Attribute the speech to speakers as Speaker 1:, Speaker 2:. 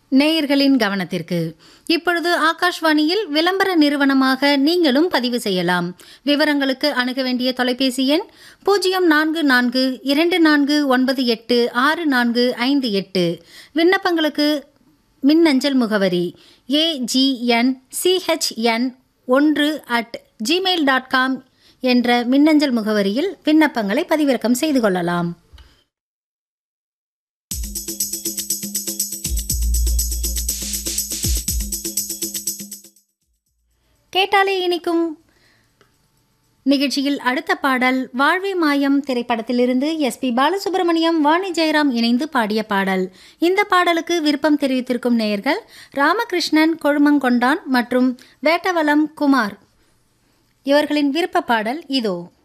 Speaker 1: நேயர்களின் கவனத்திற்கு இப்பொழுது ஆகாஷ்வாணியில் விளம்பர நிறுவனமாக நீங்களும் பதிவு செய்யலாம் விவரங்களுக்கு அணுக வேண்டிய தொலைபேசி எண் பூஜ்ஜியம் நான்கு நான்கு இரண்டு நான்கு ஒன்பது எட்டு ஆறு நான்கு ஐந்து எட்டு விண்ணப்பங்களுக்கு மின்னஞ்சல் முகவரி ஏஜிஎன் சிஹெச்என் ஒன்று அட் ஜிமெயில் டாட் காம் என்ற மின்னஞ்சல் முகவரியில் விண்ணப்பங்களை பதிவிறக்கம் செய்து கொள்ளலாம் கேட்டாலே இனிக்கும் நிகழ்ச்சியில் அடுத்த பாடல் வாழ்வே மாயம் திரைப்படத்திலிருந்து எஸ்பி பாலசுப்ரமணியம் வாணி ஜெயராம் இணைந்து பாடிய பாடல் இந்த பாடலுக்கு விருப்பம் தெரிவித்திருக்கும் நேயர்கள் ராமகிருஷ்ணன் கொழுமங்கொண்டான் மற்றும் வேட்டவலம் குமார் இவர்களின் விருப்ப பாடல் இதோ